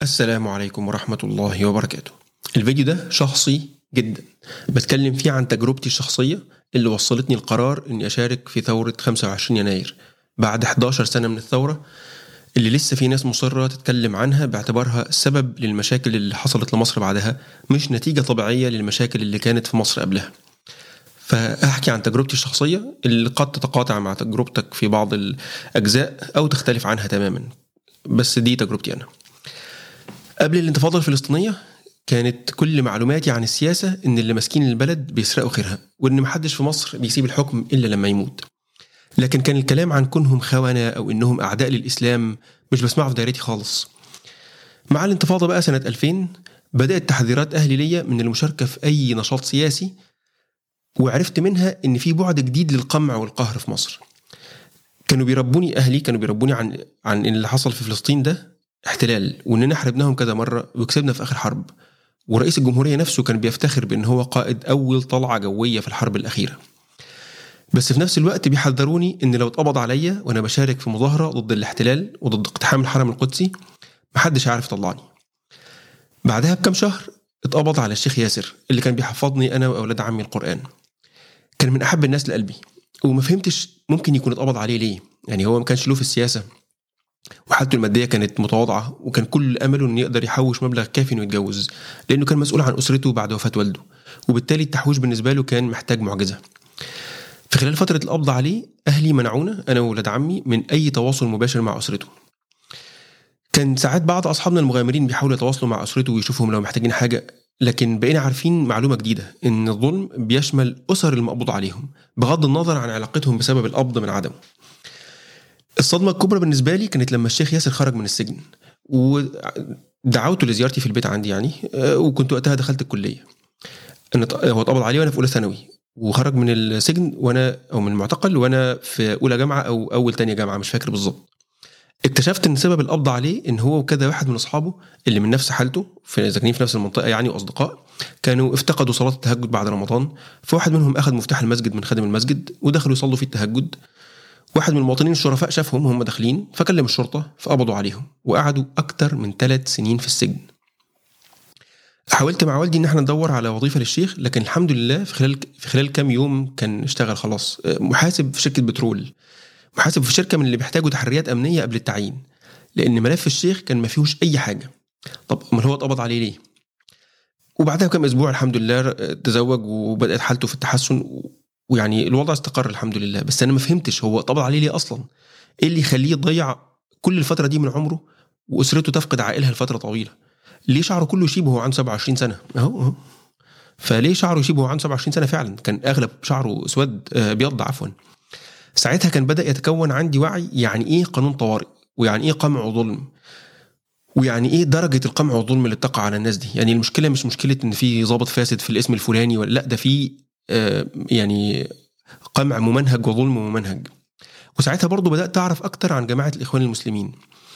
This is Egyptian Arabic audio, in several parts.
السلام عليكم ورحمة الله وبركاته الفيديو ده شخصي جدا بتكلم فيه عن تجربتي الشخصية اللي وصلتني القرار اني اشارك في ثورة 25 يناير بعد 11 سنة من الثورة اللي لسه في ناس مصرة تتكلم عنها باعتبارها سبب للمشاكل اللي حصلت لمصر بعدها مش نتيجة طبيعية للمشاكل اللي كانت في مصر قبلها فأحكي عن تجربتي الشخصية اللي قد تتقاطع مع تجربتك في بعض الأجزاء أو تختلف عنها تماما بس دي تجربتي أنا قبل الانتفاضة الفلسطينية كانت كل معلوماتي عن السياسة إن اللي ماسكين البلد بيسرقوا خيرها وإن محدش في مصر بيسيب الحكم إلا لما يموت لكن كان الكلام عن كونهم خونة أو إنهم أعداء للإسلام مش بسمعه في دايرتي خالص مع الانتفاضة بقى سنة 2000 بدأت تحذيرات أهلي ليا من المشاركة في أي نشاط سياسي وعرفت منها إن في بعد جديد للقمع والقهر في مصر كانوا بيربوني أهلي كانوا بيربوني عن عن اللي حصل في فلسطين ده احتلال واننا حاربناهم كذا مره وكسبنا في اخر حرب ورئيس الجمهوريه نفسه كان بيفتخر بان هو قائد اول طلعه جويه في الحرب الاخيره بس في نفس الوقت بيحذروني ان لو اتقبض عليا وانا بشارك في مظاهره ضد الاحتلال وضد اقتحام الحرم القدسي محدش هيعرف يطلعني بعدها بكام شهر اتقبض على الشيخ ياسر اللي كان بيحفظني انا واولاد عمي القران كان من احب الناس لقلبي وما فهمتش ممكن يكون اتقبض عليه ليه يعني هو ما كانش له في السياسه وحالته الماديه كانت متواضعه وكان كل امله انه يقدر يحوش مبلغ كافي انه يتجوز لانه كان مسؤول عن اسرته بعد وفاه والده وبالتالي التحويش بالنسبه له كان محتاج معجزه في خلال فتره القبض عليه اهلي منعونا انا وولاد عمي من اي تواصل مباشر مع اسرته كان ساعات بعض اصحابنا المغامرين بيحاولوا يتواصلوا مع اسرته ويشوفهم لو محتاجين حاجه لكن بقينا عارفين معلومه جديده ان الظلم بيشمل اسر المقبوض عليهم بغض النظر عن علاقتهم بسبب القبض من عدمه الصدمة الكبرى بالنسبة لي كانت لما الشيخ ياسر خرج من السجن ودعوته لزيارتي في البيت عندي يعني وكنت وقتها دخلت الكلية أنا هو اتقبض عليه وأنا في أولى ثانوي وخرج من السجن وأنا أو من المعتقل وأنا في أولى جامعة أو أول تانية جامعة مش فاكر بالظبط اكتشفت ان سبب القبض عليه ان هو وكذا واحد من اصحابه اللي من نفس حالته في ساكنين في نفس المنطقه يعني واصدقاء كانوا افتقدوا صلاه التهجد بعد رمضان فواحد منهم اخذ مفتاح المسجد من خادم المسجد ودخلوا يصلوا في التهجد واحد من المواطنين الشرفاء شافهم هم داخلين فكلم الشرطة فقبضوا عليهم وقعدوا أكتر من ثلاث سنين في السجن حاولت مع والدي ان احنا ندور على وظيفه للشيخ لكن الحمد لله في خلال في خلال كام يوم كان اشتغل خلاص محاسب في شركه بترول محاسب في شركه من اللي بيحتاجوا تحريات امنيه قبل التعيين لان ملف الشيخ كان ما فيهوش اي حاجه طب امال هو اتقبض عليه ليه وبعدها بكام اسبوع الحمد لله تزوج وبدات حالته في التحسن ويعني الوضع استقر الحمد لله بس انا ما فهمتش هو اتقبض عليه ليه اصلا ايه اللي يخليه يضيع كل الفتره دي من عمره واسرته تفقد عائلها لفتره طويله ليه شعره كله يشيب وهو عنده 27 سنه اهو اهو فليه شعره يشيب وهو عنده 27 سنه فعلا كان اغلب شعره اسود ابيض عفوا ساعتها كان بدا يتكون عندي وعي يعني ايه قانون طوارئ ويعني ايه قمع وظلم ويعني ايه درجه القمع والظلم اللي بتقع على الناس دي يعني المشكله مش مشكله ان في ضابط فاسد في الاسم الفلاني ولا لا ده في يعني قمع ممنهج وظلم ممنهج وساعتها برضو بدأت أعرف أكتر عن جماعة الإخوان المسلمين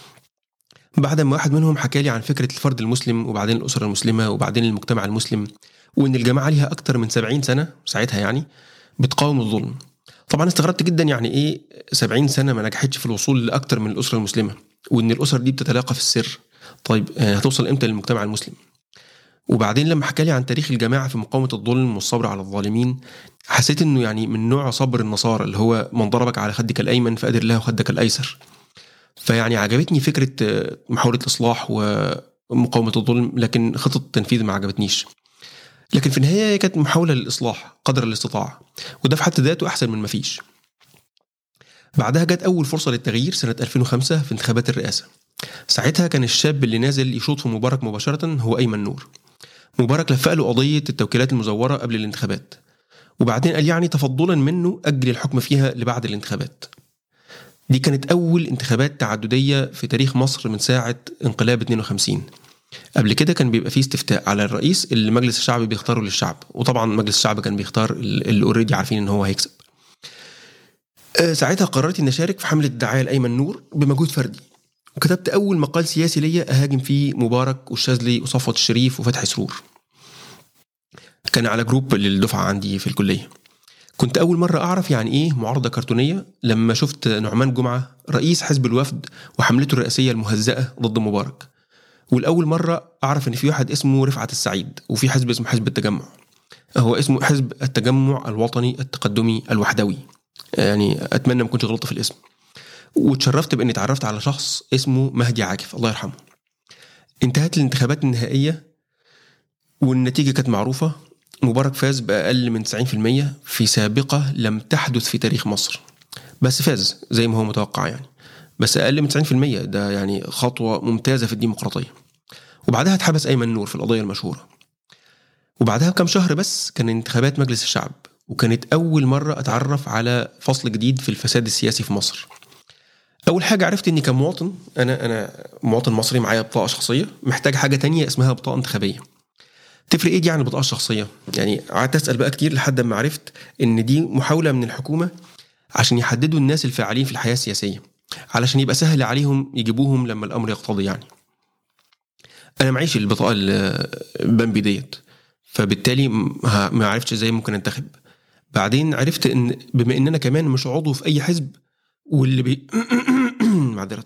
بعد ما واحد منهم حكى لي عن فكرة الفرد المسلم وبعدين الأسرة المسلمة وبعدين المجتمع المسلم وإن الجماعة ليها أكتر من 70 سنة ساعتها يعني بتقاوم الظلم طبعا استغربت جدا يعني إيه 70 سنة ما نجحتش في الوصول لأكتر من الأسرة المسلمة وإن الأسر دي بتتلاقى في السر طيب هتوصل إمتى للمجتمع المسلم وبعدين لما حكى لي عن تاريخ الجماعه في مقاومه الظلم والصبر على الظالمين حسيت انه يعني من نوع صبر النصارى اللي هو من ضربك على خدك الايمن فادر له خدك الايسر فيعني عجبتني فكره محاوله الاصلاح ومقاومه الظلم لكن خطه التنفيذ ما عجبتنيش لكن في النهايه كانت محاوله للاصلاح قدر الاستطاعه وده في حد ذاته احسن من ما فيش بعدها جت اول فرصه للتغيير سنه 2005 في انتخابات الرئاسه ساعتها كان الشاب اللي نازل يشوط في مبارك مباشره هو ايمن نور مبارك لفق له قضية التوكيلات المزورة قبل الانتخابات وبعدين قال يعني تفضلا منه أجل الحكم فيها لبعد الانتخابات دي كانت أول انتخابات تعددية في تاريخ مصر من ساعة انقلاب 52 قبل كده كان بيبقى فيه استفتاء على الرئيس اللي مجلس الشعب بيختاره للشعب وطبعا مجلس الشعب كان بيختار اللي اوريدي عارفين ان هو هيكسب ساعتها قررت اني اشارك في حمله الدعايه لايمن نور بمجهود فردي وكتبت أول مقال سياسي ليا أهاجم فيه مبارك والشاذلي وصفوت الشريف وفتحي سرور كان على جروب للدفعة عندي في الكلية كنت أول مرة أعرف يعني إيه معارضة كرتونية لما شفت نعمان جمعة رئيس حزب الوفد وحملته الرئاسية المهزأة ضد مبارك والاول مره اعرف ان في واحد اسمه رفعت السعيد وفي حزب اسمه حزب التجمع هو اسمه حزب التجمع الوطني التقدمي الوحدوي يعني اتمنى ما كنتش غلطت في الاسم واتشرفت باني اتعرفت على شخص اسمه مهدي عاكف الله يرحمه انتهت الانتخابات النهائيه والنتيجه كانت معروفه مبارك فاز باقل من 90% في سابقه لم تحدث في تاريخ مصر بس فاز زي ما هو متوقع يعني بس اقل من 90% ده يعني خطوه ممتازه في الديمقراطيه وبعدها اتحبس ايمن نور في القضيه المشهوره وبعدها بكم شهر بس كان انتخابات مجلس الشعب وكانت اول مره اتعرف على فصل جديد في الفساد السياسي في مصر اول حاجه عرفت اني كمواطن انا انا مواطن مصري معايا بطاقه شخصيه محتاج حاجه تانية اسمها بطاقه انتخابيه تفرق ايه دي عن البطاقه الشخصيه يعني قعدت اسال بقى كتير لحد ما عرفت ان دي محاوله من الحكومه عشان يحددوا الناس الفاعلين في الحياه السياسيه علشان يبقى سهل عليهم يجيبوهم لما الامر يقتضي يعني انا معيش البطاقه البامبي ديت فبالتالي ما عرفتش ازاي ممكن انتخب بعدين عرفت ان بما ان انا كمان مش عضو في اي حزب واللي بي معذره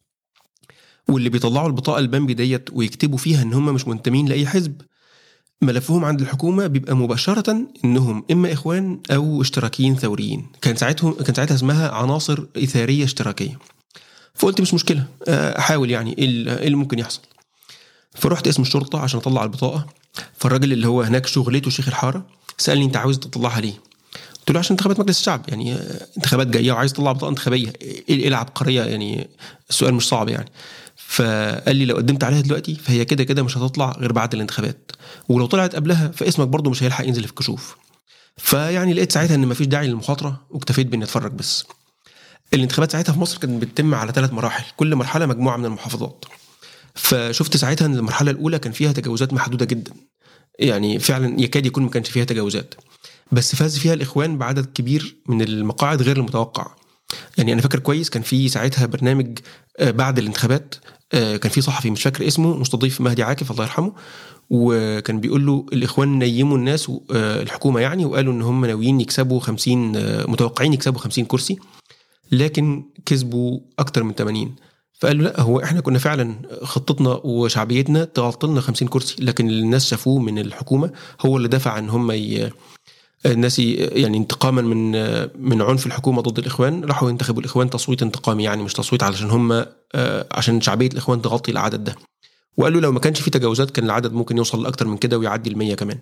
واللي بيطلعوا البطاقه البامبي ديت ويكتبوا فيها ان هم مش منتمين لاي حزب ملفهم عند الحكومه بيبقى مباشره انهم اما اخوان او اشتراكيين ثوريين كان ساعتهم كان ساعتها اسمها عناصر اثاريه اشتراكيه فقلت مش مشكله احاول يعني ايه اللي ممكن يحصل فرحت اسم الشرطه عشان اطلع البطاقه فالراجل اللي هو هناك شغلته شيخ الحاره سالني انت عاوز تطلعها ليه قلت له عشان انتخابات مجلس الشعب يعني انتخابات جايه وعايز تطلع بطاقه انتخابيه ايه العبقريه يعني السؤال مش صعب يعني فقال لي لو قدمت عليها دلوقتي فهي كده كده مش هتطلع غير بعد الانتخابات ولو طلعت قبلها فاسمك برضه مش هيلحق ينزل في الكشوف فيعني لقيت ساعتها ان مفيش داعي للمخاطره واكتفيت باني اتفرج بس الانتخابات ساعتها في مصر كانت بتتم على ثلاث مراحل كل مرحله مجموعه من المحافظات فشفت ساعتها ان المرحله الاولى كان فيها تجاوزات محدوده جدا يعني فعلا يكاد يكون ما كانش فيها تجاوزات بس فاز فيها الاخوان بعدد كبير من المقاعد غير المتوقع يعني انا فاكر كويس كان في ساعتها برنامج بعد الانتخابات كان في صحفي مش فاكر اسمه مستضيف مهدي عاكف الله يرحمه وكان بيقول له الاخوان نيموا الناس الحكومه يعني وقالوا ان هم ناويين يكسبوا 50 متوقعين يكسبوا 50 كرسي لكن كسبوا اكتر من 80 فقال له لا هو احنا كنا فعلا خطتنا وشعبيتنا تغطي لنا 50 كرسي لكن اللي الناس شافوه من الحكومه هو اللي دفع ان هم ي... الناس يعني انتقاما من من عنف الحكومه ضد الاخوان راحوا ينتخبوا الاخوان تصويت انتقامي يعني مش تصويت علشان هم عشان شعبيه الاخوان تغطي العدد ده وقالوا لو ما كانش في تجاوزات كان العدد ممكن يوصل لاكتر من كده ويعدي ال 100 كمان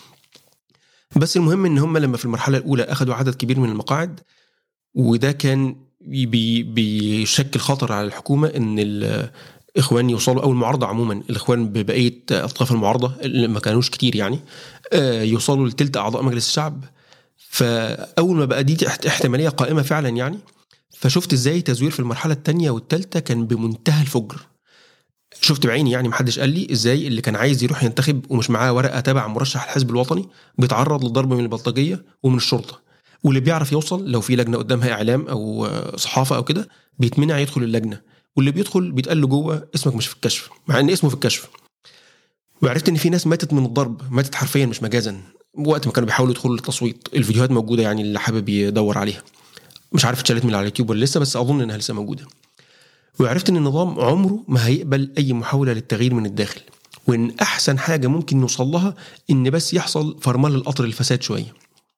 بس المهم ان هم لما في المرحله الاولى اخذوا عدد كبير من المقاعد وده كان بي بيشكل خطر على الحكومه ان الاخوان يوصلوا او المعارضه عموما الاخوان ببقيه اطراف المعارضه اللي ما كانوش كتير يعني يوصلوا لتلت اعضاء مجلس الشعب فاول ما بقى دي احتماليه قائمه فعلا يعني فشفت ازاي تزوير في المرحله الثانيه والثالثه كان بمنتهى الفجر شفت بعيني يعني محدش قال لي ازاي اللي كان عايز يروح ينتخب ومش معاه ورقه تبع مرشح الحزب الوطني بيتعرض للضرب من البلطجيه ومن الشرطه واللي بيعرف يوصل لو في لجنه قدامها اعلام او صحافه او كده بيتمنع يدخل اللجنه واللي بيدخل بيتقال له جوه اسمك مش في الكشف مع ان اسمه في الكشف وعرفت ان في ناس ماتت من الضرب ماتت حرفيا مش مجازا وقت ما كانوا بيحاولوا يدخلوا للتصويت الفيديوهات موجوده يعني اللي حابب يدور عليها مش عارف اتشالت من على اليوتيوب ولا لسه بس اظن انها لسه موجوده وعرفت ان النظام عمره ما هيقبل اي محاوله للتغيير من الداخل وان احسن حاجه ممكن نوصل لها ان بس يحصل فرمله القطر الفساد شويه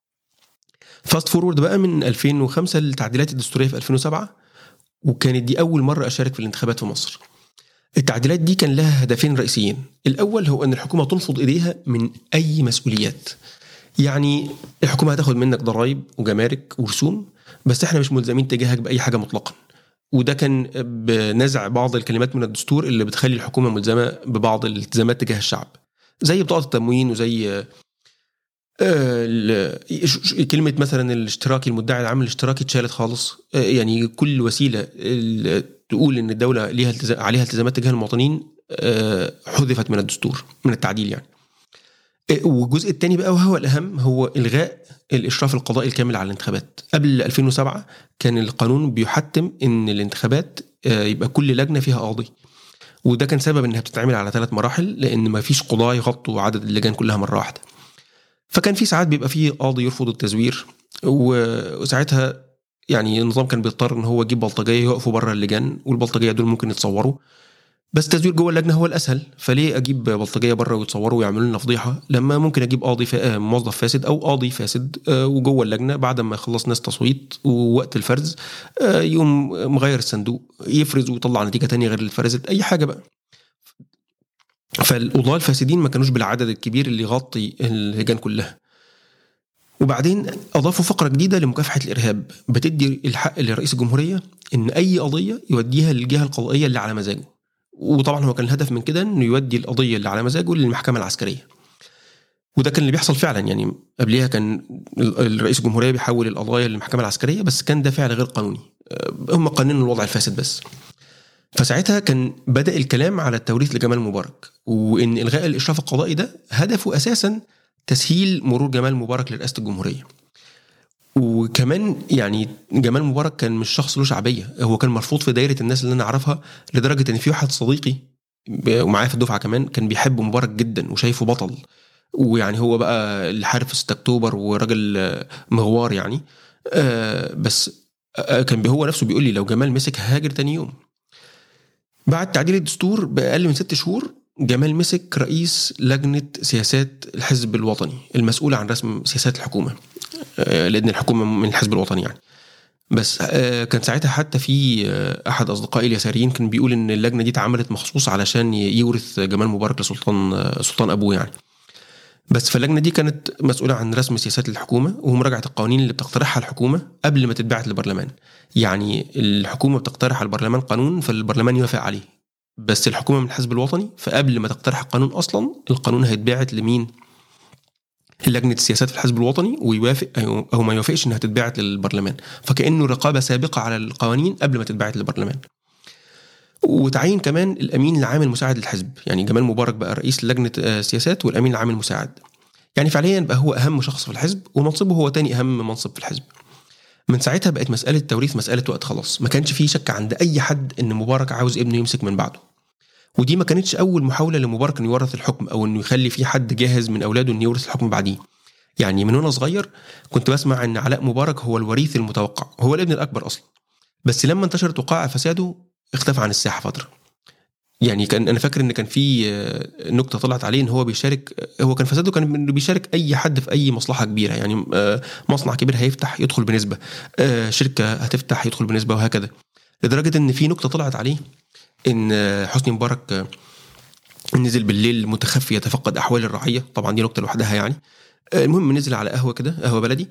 فاست فورورد بقى من 2005 للتعديلات الدستوريه في 2007 وكانت دي اول مره اشارك في الانتخابات في مصر التعديلات دي كان لها هدفين رئيسيين الأول هو أن الحكومة تنفض إيديها من أي مسؤوليات يعني الحكومة هتاخد منك ضرائب وجمارك ورسوم بس احنا مش ملزمين تجاهك بأي حاجة مطلقا وده كان بنزع بعض الكلمات من الدستور اللي بتخلي الحكومة ملزمة ببعض الالتزامات تجاه الشعب زي بطاقة التموين وزي كلمة مثلا الاشتراكي المدعي العام الاشتراكي اتشالت خالص يعني كل وسيلة تقول ان الدوله ليها التزام عليها التزامات تجاه المواطنين حذفت من الدستور من التعديل يعني والجزء الثاني بقى وهو الاهم هو الغاء الاشراف القضائي الكامل على الانتخابات قبل 2007 كان القانون بيحتم ان الانتخابات يبقى كل لجنه فيها قاضي وده كان سبب انها بتتعمل على ثلاث مراحل لان ما فيش قضاه يغطوا عدد اللجان كلها مره واحده فكان في ساعات بيبقى فيه قاضي يرفض التزوير وساعتها يعني النظام كان بيضطر ان هو يجيب بلطجيه يقفوا بره اللجان والبلطجيه دول ممكن يتصوروا بس التزوير جوه اللجنه هو الاسهل فليه اجيب بلطجيه بره ويتصوروا ويعملوا لنا فضيحه لما ممكن اجيب قاضي فا... موظف فاسد او قاضي فاسد آه، وجوه اللجنه بعد ما يخلص ناس تصويت ووقت الفرز آه، يقوم مغير الصندوق يفرز ويطلع نتيجه تانية غير اللي اتفرزت اي حاجه بقى فالقضاه الفاسدين ما كانوش بالعدد الكبير اللي يغطي اللجان كلها وبعدين اضافوا فقره جديده لمكافحه الارهاب بتدي الحق لرئيس الجمهوريه ان اي قضيه يوديها للجهه القضائيه اللي على مزاجه وطبعا هو كان الهدف من كده انه يودي القضيه اللي على مزاجه للمحكمه العسكريه وده كان اللي بيحصل فعلا يعني قبليها كان الرئيس الجمهوريه بيحول القضايا للمحكمه العسكريه بس كان ده فعل غير قانوني أه، هم قانونوا الوضع الفاسد بس فساعتها كان بدا الكلام على التوريث لجمال مبارك وان الغاء الاشراف القضائي ده هدفه اساسا تسهيل مرور جمال مبارك لرئاسه الجمهوريه وكمان يعني جمال مبارك كان مش شخص له شعبيه هو كان مرفوض في دايره الناس اللي انا اعرفها لدرجه ان في واحد صديقي ومعايا في الدفعه كمان كان بيحب مبارك جدا وشايفه بطل ويعني هو بقى اللي حارب في 6 اكتوبر وراجل مغوار يعني آه، بس آه، كان هو نفسه بيقول لي لو جمال مسك هاجر تاني يوم بعد تعديل الدستور باقل من ست شهور جمال مسك رئيس لجنه سياسات الحزب الوطني المسؤوله عن رسم سياسات الحكومه آه، لان الحكومه من الحزب الوطني يعني بس آه، كان ساعتها حتى في آه، احد اصدقائي اليساريين كان بيقول ان اللجنه دي اتعملت مخصوص علشان يورث جمال مبارك لسلطان سلطان ابوه يعني بس فاللجنه دي كانت مسؤوله عن رسم سياسات الحكومه ومراجعه القوانين اللي بتقترحها الحكومه قبل ما تتبعت للبرلمان يعني الحكومه بتقترح على البرلمان قانون فالبرلمان يوافق عليه بس الحكومه من الحزب الوطني فقبل ما تقترح القانون اصلا القانون هيتبعت لمين لجنه السياسات في الحزب الوطني ويوافق او ما يوافقش انها تتبعت للبرلمان فكانه رقابه سابقه على القوانين قبل ما تتبعت للبرلمان وتعين كمان الامين العام المساعد للحزب يعني جمال مبارك بقى رئيس لجنه السياسات والامين العام المساعد يعني فعليا بقى هو اهم شخص في الحزب ومنصبه هو تاني اهم منصب في الحزب من ساعتها بقت مساله التوريث مساله وقت خلاص ما كانش فيه شك عند اي حد ان مبارك عاوز ابنه يمسك من بعده ودي ما كانتش اول محاوله لمبارك انه يورث الحكم او انه يخلي في حد جاهز من اولاده انه يورث الحكم بعديه يعني من وانا صغير كنت بسمع ان علاء مبارك هو الوريث المتوقع هو الابن الاكبر اصلا بس لما انتشرت وقائع فساده اختفى عن الساحه فتره يعني كان انا فاكر ان كان في آه، نكته طلعت عليه ان هو بيشارك هو كان فساده كان بيشارك اي حد في اي مصلحه كبيره يعني آه، مصنع كبير هيفتح يدخل بنسبه آه، شركه هتفتح يدخل بنسبه وهكذا لدرجه ان في نكته طلعت عليه ان حسني مبارك نزل بالليل متخفي يتفقد احوال الرعيه طبعا دي نكته لوحدها يعني المهم نزل على قهوه كده قهوه بلدي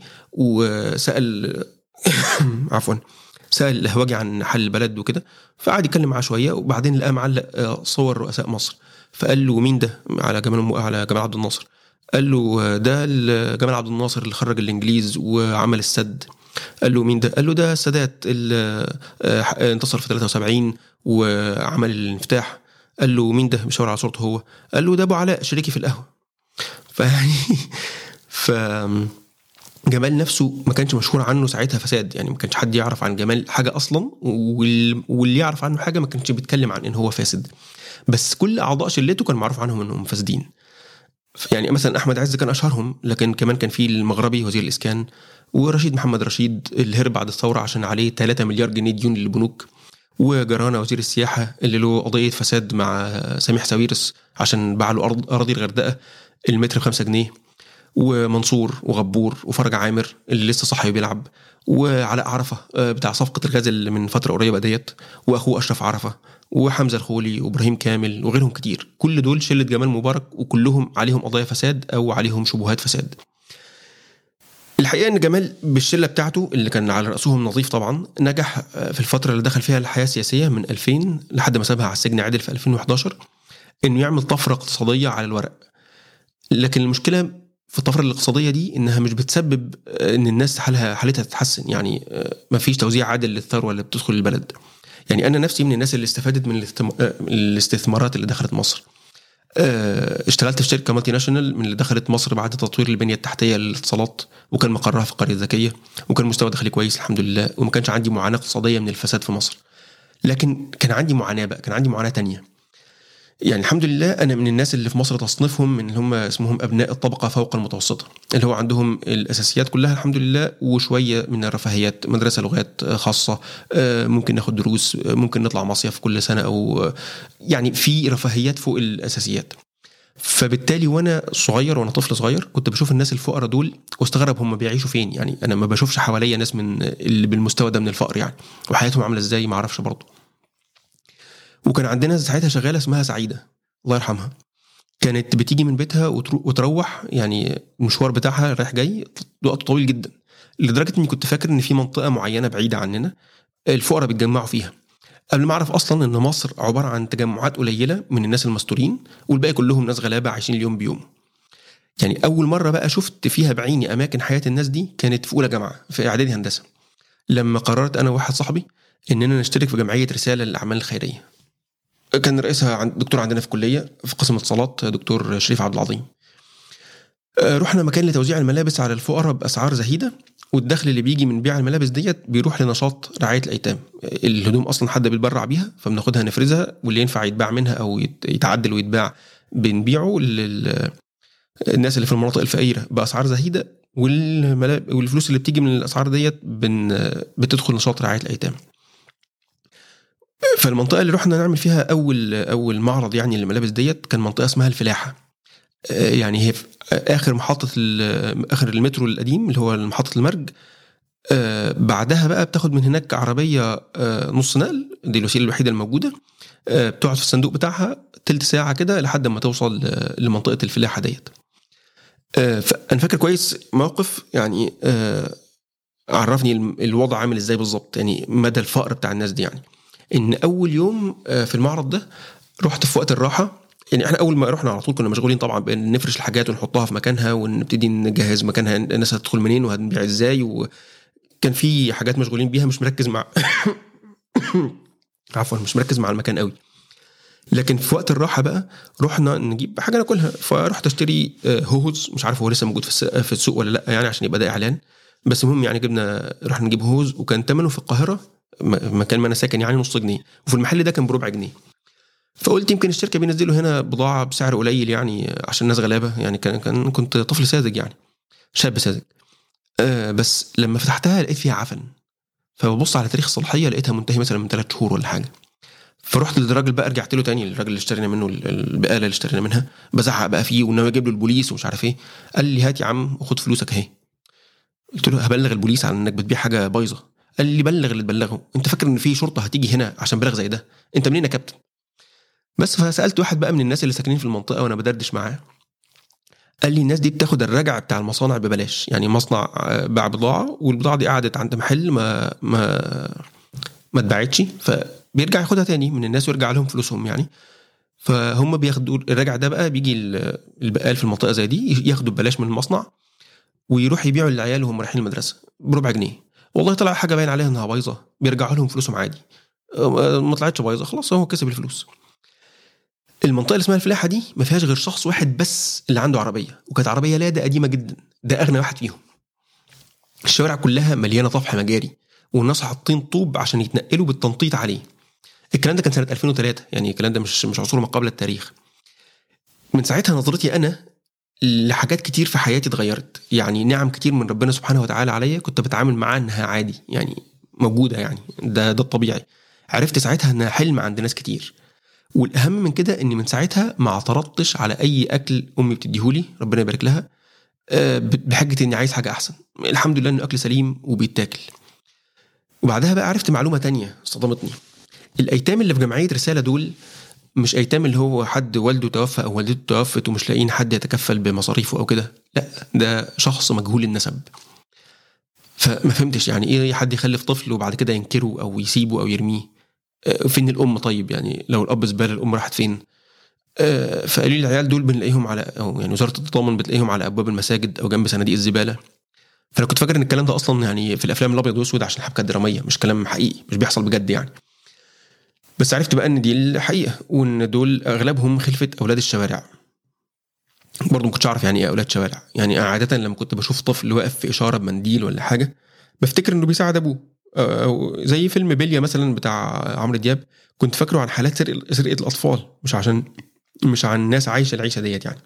وسال عفوا سال القهوجي عن حل البلد وكده فقعد يتكلم معاه شويه وبعدين لقاه معلق صور رؤساء مصر فقال له مين ده على جمال على جمال عبد الناصر قال له ده جمال عبد الناصر اللي خرج الانجليز وعمل السد قال له مين ده؟ قال له ده السادات اللي آه، انتصر في 73 وعمل الانفتاح قال له مين ده بيشاور على صورته هو قال له ده ابو علاء شريكي في القهوه فيعني ف جمال نفسه ما كانش مشهور عنه ساعتها فساد يعني ما كانش حد يعرف عن جمال حاجه اصلا واللي يعرف عنه حاجه ما كانش بيتكلم عن ان هو فاسد بس كل اعضاء شلته كان معروف عنهم انهم فاسدين يعني مثلا احمد عز كان اشهرهم لكن كمان كان في المغربي وزير الاسكان ورشيد محمد رشيد اللي هرب بعد الثوره عشان عليه 3 مليار جنيه ديون للبنوك وجرانا وزير السياحه اللي له قضيه فساد مع سميح ساويرس عشان باع له ارض اراضي الغردقه المتر ب 5 جنيه ومنصور وغبور وفرج عامر اللي لسه صاحي بيلعب وعلاء عرفه آه، بتاع صفقه الغاز اللي من فتره قريبه ديت واخوه اشرف عرفه وحمزه الخولي وابراهيم كامل وغيرهم كتير كل دول شله جمال مبارك وكلهم عليهم قضايا فساد او عليهم شبهات فساد الحقيقه ان جمال بالشله بتاعته اللي كان على راسهم نظيف طبعا نجح آه، في الفتره اللي دخل فيها الحياه السياسيه من 2000 لحد ما سابها على السجن عادل في 2011 انه يعمل طفره اقتصاديه على الورق لكن المشكله في الطفره الاقتصاديه دي انها مش بتسبب آه، ان الناس حالها حالتها تتحسن يعني آه، ما فيش توزيع عادل للثروه اللي بتدخل البلد يعني انا نفسي من الناس اللي استفادت من الاستثمارات اللي دخلت مصر آه، اشتغلت في شركه مالتي ناشونال من اللي دخلت مصر بعد تطوير البنيه التحتيه للاتصالات وكان مقرها في القريه الذكيه وكان مستوى دخلي كويس الحمد لله وما كانش عندي معاناه اقتصاديه من الفساد في مصر لكن كان عندي معاناه بقى كان عندي معاناه تانية يعني الحمد لله انا من الناس اللي في مصر تصنيفهم من اللي هم اسمهم ابناء الطبقه فوق المتوسطه اللي هو عندهم الاساسيات كلها الحمد لله وشويه من الرفاهيات مدرسه لغات خاصه آه، ممكن ناخد دروس آه، ممكن نطلع مصيف كل سنه او آه، يعني في رفاهيات فوق الاساسيات فبالتالي وانا صغير وانا طفل صغير كنت بشوف الناس الفقراء دول واستغرب هم بيعيشوا فين يعني انا ما بشوفش حواليا ناس من اللي بالمستوى ده من الفقر يعني وحياتهم عامله ازاي ما اعرفش برضه وكان عندنا ساعتها شغاله اسمها سعيده الله يرحمها كانت بتيجي من بيتها وتروح يعني المشوار بتاعها رايح جاي وقت طويل جدا لدرجه اني كنت فاكر ان في منطقه معينه بعيده عننا الفقراء بيتجمعوا فيها قبل ما اعرف اصلا ان مصر عباره عن تجمعات قليله من الناس المستورين والباقي كلهم ناس غلابه عايشين اليوم بيوم يعني اول مره بقى شفت فيها بعيني اماكن حياه الناس دي كانت في اولى جامعه في اعدادي هندسه لما قررت انا وواحد صاحبي اننا نشترك في جمعيه رساله للاعمال الخيريه كان رئيسها دكتور عندنا في الكليه في قسم الاتصالات دكتور شريف عبد العظيم آه، رحنا مكان لتوزيع الملابس على الفقراء باسعار زهيده والدخل اللي بيجي من بيع الملابس ديت بيروح لنشاط رعايه الايتام الهدوم اصلا حد بيتبرع بيها فبناخدها نفرزها واللي ينفع يتباع منها او يتعدل ويتباع بنبيعه للناس اللي في المناطق الفقيره باسعار زهيده والفلوس اللي بتيجي من الاسعار ديت بتدخل نشاط رعايه الايتام فالمنطقه اللي رحنا نعمل فيها اول اول معرض يعني للملابس ديت كان منطقه اسمها الفلاحه آه، يعني هي في اخر محطه اخر المترو القديم اللي هو محطه المرج آه، بعدها بقى بتاخد من هناك عربيه آه، نص نقل دي الوسيله الوحيده الموجوده بتقعد في الصندوق بتاعها تلت ساعه كده لحد ما توصل لمنطقه الفلاحه ديت انا فاكر كويس موقف يعني عرفني الوضع عامل ازاي بالظبط يعني مدى الفقر بتاع الناس دي يعني ان اول يوم آه، في المعرض ده رحت في وقت الراحه يعني احنا اول ما رحنا على طول كنا مشغولين طبعا بان نفرش الحاجات ونحطها في مكانها ونبتدي نجهز مكانها الناس هتدخل منين وهنبيع ازاي وكان في حاجات مشغولين بيها مش مركز مع عفوا مش مركز مع المكان قوي لكن في وقت الراحه بقى رحنا نجيب حاجه ناكلها فرحت اشتري آه، هوز مش عارف هو لسه موجود في السوق ولا لا يعني عشان يبقى ده اعلان بس المهم يعني جبنا رحنا نجيب هوز وكان ثمنه في القاهره مكان ما انا ساكن يعني نص جنيه وفي المحل ده كان بربع جنيه فقلت يمكن الشركه بينزلوا هنا بضاعه بسعر قليل يعني عشان الناس غلابه يعني كان كان كنت طفل ساذج يعني شاب ساذج آه بس لما فتحتها لقيت فيها عفن فببص على تاريخ الصلاحيه لقيتها منتهي مثلا من ثلاث شهور ولا حاجه فرحت للراجل بقى رجعت له تاني الراجل اللي اشترينا منه البقاله اللي اشترينا منها بزعق بقى فيه وانه اجيب له البوليس ومش عارف ايه قال لي هات يا عم وخد فلوسك اهي قلت له هبلغ البوليس على انك بتبيع حاجه بايظه قال لي بلغ اللي تبلغه انت فاكر ان في شرطه هتيجي هنا عشان بلغ زي ده انت منين يا كابتن بس فسالت واحد بقى من الناس اللي ساكنين في المنطقه وانا بدردش معاه قال لي الناس دي بتاخد الرجع بتاع المصانع ببلاش يعني مصنع آه، باع بضاعه والبضاعه دي قعدت عند محل ما ما ما اتباعتش فبيرجع ياخدها تاني من الناس ويرجع لهم فلوسهم يعني فهم بياخدوا الرجع ده بقى بيجي البقال في المنطقه زي دي ياخدوا ببلاش من المصنع ويروح يبيعوا للعيال وهم رايحين المدرسه بربع جنيه والله طلع حاجه باين عليها انها بايظه بيرجعوا لهم فلوسهم عادي أه، ما طلعتش بايظه خلاص هو كسب الفلوس المنطقه اللي اسمها الفلاحه دي ما فيهاش غير شخص واحد بس اللي عنده عربيه وكانت عربيه لادا قديمه جدا ده اغنى واحد فيهم الشوارع كلها مليانه طفح مجاري والناس حاطين طوب عشان يتنقلوا بالتنطيط عليه الكلام ده كان سنه 2003 يعني الكلام ده مش مش عصور ما قبل التاريخ من ساعتها نظرتي انا لحاجات كتير في حياتي اتغيرت يعني نعم كتير من ربنا سبحانه وتعالى عليا كنت بتعامل معاها انها عادي يعني موجوده يعني ده ده الطبيعي عرفت ساعتها انها حلم عند ناس كتير والاهم من كده اني من ساعتها ما اعترضتش على اي اكل امي بتديهولي ربنا يبارك لها آه، بحجه اني عايز حاجه احسن الحمد لله انه اكل سليم وبيتاكل وبعدها بقى عرفت معلومه تانية صدمتني الايتام اللي في جمعيه رساله دول مش ايتام اللي هو حد والده توفى او والدته توفت ومش لاقيين حد يتكفل بمصاريفه او كده لا ده شخص مجهول النسب فما فهمتش يعني ايه حد يخلف طفل وبعد كده ينكره او يسيبه او يرميه آه، فين الام طيب يعني لو الاب زباله الام راحت فين آه، فقالوا لي العيال دول بنلاقيهم على او يعني وزاره التضامن بتلاقيهم على ابواب المساجد او جنب صناديق الزباله فانا كنت فاكر ان الكلام ده اصلا يعني في الافلام الابيض والاسود عشان حبكه دراميه مش كلام حقيقي مش بيحصل بجد يعني بس عرفت بقى ان دي الحقيقه وان دول اغلبهم خلفه اولاد الشوارع برضه ما كنتش اعرف يعني ايه اولاد شوارع يعني عاده لما كنت بشوف طفل واقف في اشاره بمنديل ولا حاجه بفتكر انه بيساعد ابوه أو زي فيلم بيليا مثلا بتاع عمرو دياب كنت فاكره عن حالات سرقه الاطفال مش عشان مش عن ناس عايشه العيشه ديت يعني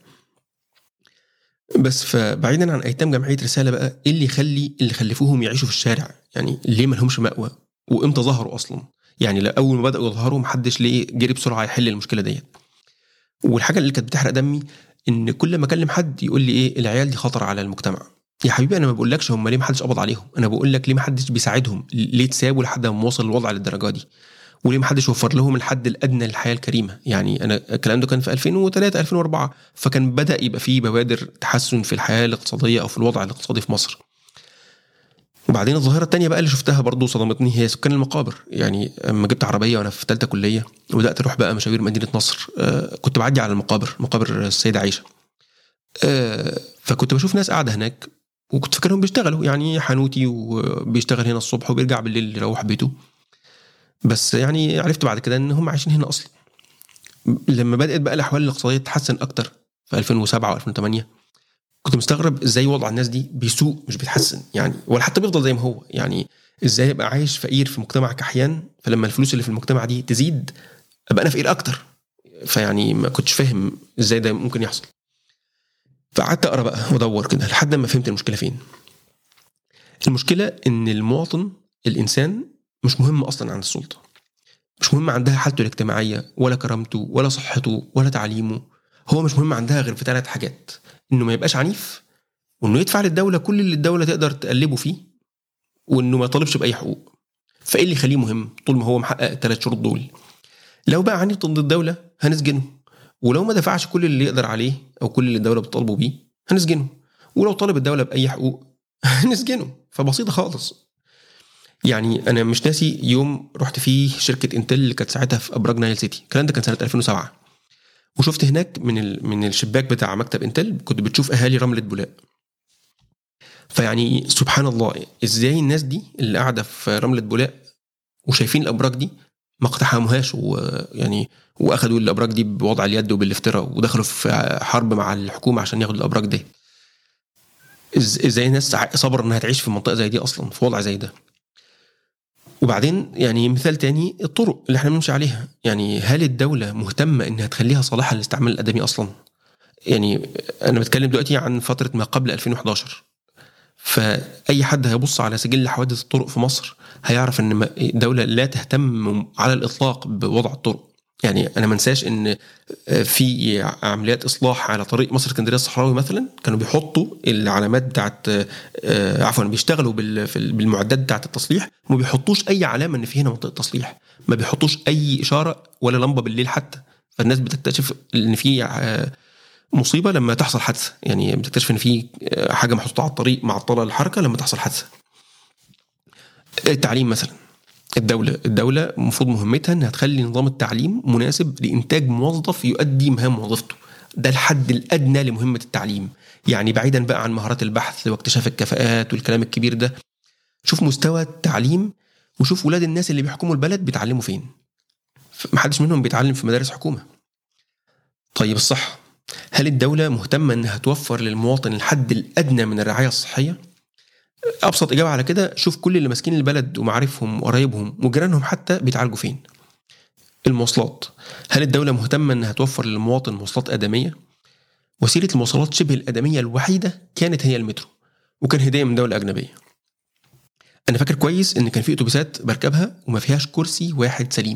بس فبعيدا عن ايتام جمعيه رساله بقى ايه اللي يخلي اللي خلفوهم يعيشوا في الشارع يعني ليه ما لهمش مأوى وامتى ظهروا اصلا يعني لا اول ما بداوا يظهروا محدش ليه جري بسرعه يحل المشكله ديت والحاجه اللي كانت بتحرق دمي ان كل ما اكلم حد يقول لي ايه العيال دي خطر على المجتمع يا حبيبي انا ما بقولكش هم ليه ما حدش قبض عليهم انا بقول لك ليه ما حدش بيساعدهم ليه تسابوا لحد ما وصل الوضع للدرجه دي وليه ما حدش وفر لهم الحد الادنى للحياه الكريمه يعني انا الكلام ده كان في 2003 2004 فكان بدا يبقى فيه بوادر تحسن في الحياه الاقتصاديه او في الوضع الاقتصادي في مصر وبعدين الظاهره الثانيه بقى اللي شفتها برضو صدمتني هي سكان المقابر يعني اما جبت عربيه وانا في ثالثه كليه وبدات اروح بقى مشاوير مدينه نصر آه كنت بعدي على المقابر مقابر السيده عائشه آه فكنت بشوف ناس قاعده هناك وكنت فاكرهم بيشتغلوا يعني حانوتي وبيشتغل هنا الصبح وبيرجع بالليل يروح بيته بس يعني عرفت بعد كده ان هم عايشين هنا اصلا لما بدات بقى الاحوال الاقتصاديه تتحسن اكتر في 2007 و2008 كنت مستغرب ازاي وضع الناس دي بيسوء مش بيتحسن يعني ولا حتى بيفضل زي ما هو يعني ازاي ابقى عايش فقير في مجتمع كحيان فلما الفلوس اللي في المجتمع دي تزيد ابقى انا فقير اكتر فيعني ما كنتش فاهم ازاي ده ممكن يحصل فقعدت اقرا بقى وادور كده لحد ما فهمت المشكله فين المشكله ان المواطن الانسان مش مهم اصلا عند السلطه مش مهم عندها حالته الاجتماعيه ولا كرامته ولا صحته ولا تعليمه هو مش مهم عندها غير في ثلاث حاجات انه ما يبقاش عنيف وانه يدفع للدوله كل اللي الدوله تقدر تقلبه فيه وانه ما يطالبش باي حقوق فايه اللي يخليه مهم طول ما هو محقق الثلاث شروط دول لو بقى عنيف ضد الدوله هنسجنه ولو ما دفعش كل اللي يقدر عليه او كل اللي الدوله بتطالبه بيه هنسجنه ولو طالب الدوله باي حقوق هنسجنه فبسيطه خالص يعني انا مش ناسي يوم رحت فيه شركه انتل اللي كانت ساعتها في ابراج نايل سيتي الكلام ده كان سنه 2007 وشفت هناك من ال... من الشباك بتاع مكتب انتل كنت بتشوف اهالي رمله بولاق فيعني سبحان الله ازاي الناس دي اللي قاعده في رمله بولاق وشايفين الابراج دي ما اقتحموهاش ويعني واخدوا الابراج دي بوضع اليد وبالافتراء ودخلوا في حرب مع الحكومه عشان ياخدوا الابراج دي ازاي الناس صبر انها تعيش في منطقه زي دي اصلا في وضع زي ده وبعدين يعني مثال تاني الطرق اللي احنا بنمشي عليها يعني هل الدولة مهتمة انها تخليها صالحة للاستعمال الآدمي أصلا يعني أنا بتكلم دلوقتي عن فترة ما قبل 2011 فأي حد هيبص على سجل حوادث الطرق في مصر هيعرف ان الدولة لا تهتم على الإطلاق بوضع الطرق يعني انا ما انساش ان في عمليات اصلاح على طريق مصر اسكندريه الصحراوي مثلا كانوا بيحطوا العلامات بتاعت عفوا بيشتغلوا بالمعدات بتاعت التصليح وما بيحطوش اي علامه ان في هنا منطقه تصليح ما بيحطوش اي اشاره ولا لمبه بالليل حتى فالناس بتكتشف ان في مصيبه لما تحصل حادثه يعني بتكتشف ان في حاجه محطوطه على الطريق معطله الحركه لما تحصل حادثه التعليم مثلا الدولة الدولة المفروض مهمتها انها تخلي نظام التعليم مناسب لانتاج موظف يؤدي مهام وظيفته ده الحد الادنى لمهمة التعليم يعني بعيدا بقى عن مهارات البحث واكتشاف الكفاءات والكلام الكبير ده شوف مستوى التعليم وشوف ولاد الناس اللي بيحكموا البلد بيتعلموا فين محدش منهم بيتعلم في مدارس حكومة طيب الصحة هل الدولة مهتمة انها توفر للمواطن الحد الادنى من الرعاية الصحية؟ ابسط اجابه على كده شوف كل اللي ماسكين البلد ومعارفهم وقرايبهم وجيرانهم حتى بيتعالجوا فين المواصلات هل الدولة مهتمة انها توفر للمواطن مواصلات آدمية؟ وسيلة المواصلات شبه الآدمية الوحيدة كانت هي المترو وكان هدية من دولة أجنبية أنا فاكر كويس إن كان في أتوبيسات بركبها وما فيهاش كرسي واحد سليم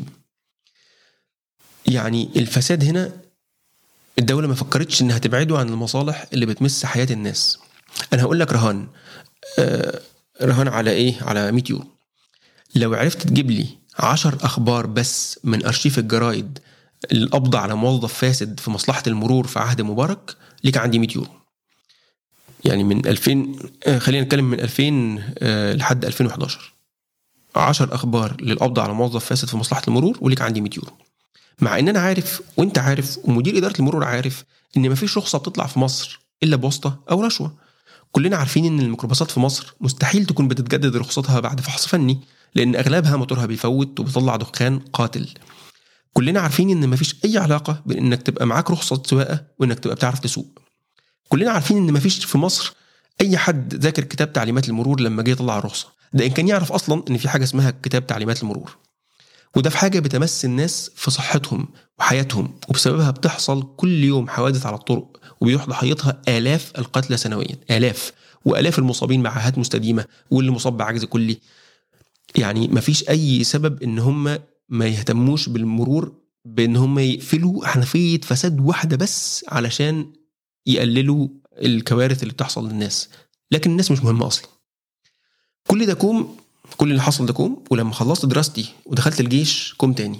يعني الفساد هنا الدولة ما فكرتش إنها تبعده عن المصالح اللي بتمس حياة الناس أنا هقول لك رهان آه رهان على ايه على 100 يورو لو عرفت تجيب لي 10 اخبار بس من ارشيف الجرايد القبض على موظف فاسد في مصلحه المرور في عهد مبارك ليك عندي 100 يورو يعني من 2000 آه خلينا نتكلم من 2000 آه لحد 2011 10 اخبار للقبض على موظف فاسد في مصلحه المرور وليك عندي 100 يورو مع ان انا عارف وانت عارف ومدير اداره المرور عارف ان مفيش رخصه بتطلع في مصر الا بواسطه او رشوه كلنا عارفين ان الميكروباصات في مصر مستحيل تكون بتتجدد رخصتها بعد فحص فني لان اغلبها موتورها بيفوت وبيطلع دخان قاتل كلنا عارفين ان مفيش اي علاقه بين انك تبقى معاك رخصه سواقه وانك تبقى بتعرف تسوق كلنا عارفين ان مفيش في مصر اي حد ذاكر كتاب تعليمات المرور لما جه يطلع الرخصه ده ان كان يعرف اصلا ان في حاجه اسمها كتاب تعليمات المرور وده في حاجه بتمس الناس في صحتهم وحياتهم وبسببها بتحصل كل يوم حوادث على الطرق وبيروح ضحيتها الاف القتلى سنويا الاف والاف المصابين بعاهات مستديمه واللي مصاب بعجز كلي يعني مفيش اي سبب ان هم ما يهتموش بالمرور بان هم يقفلوا حنفيه فساد واحده بس علشان يقللوا الكوارث اللي بتحصل للناس لكن الناس مش مهمه اصلا كل ده كوم كل اللي حصل ده كوم ولما خلصت دراستي ودخلت الجيش كوم تاني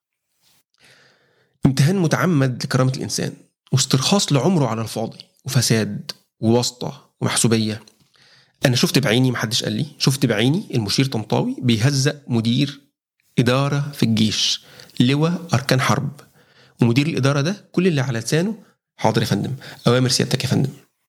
امتهان متعمد لكرامة الإنسان واسترخاص لعمره على الفاضي وفساد وواسطة ومحسوبية أنا شفت بعيني محدش قال لي شفت بعيني المشير طنطاوي بيهزق مدير إدارة في الجيش لواء أركان حرب ومدير الإدارة ده كل اللي على لسانه حاضر يا فندم أوامر سيادتك يا فندم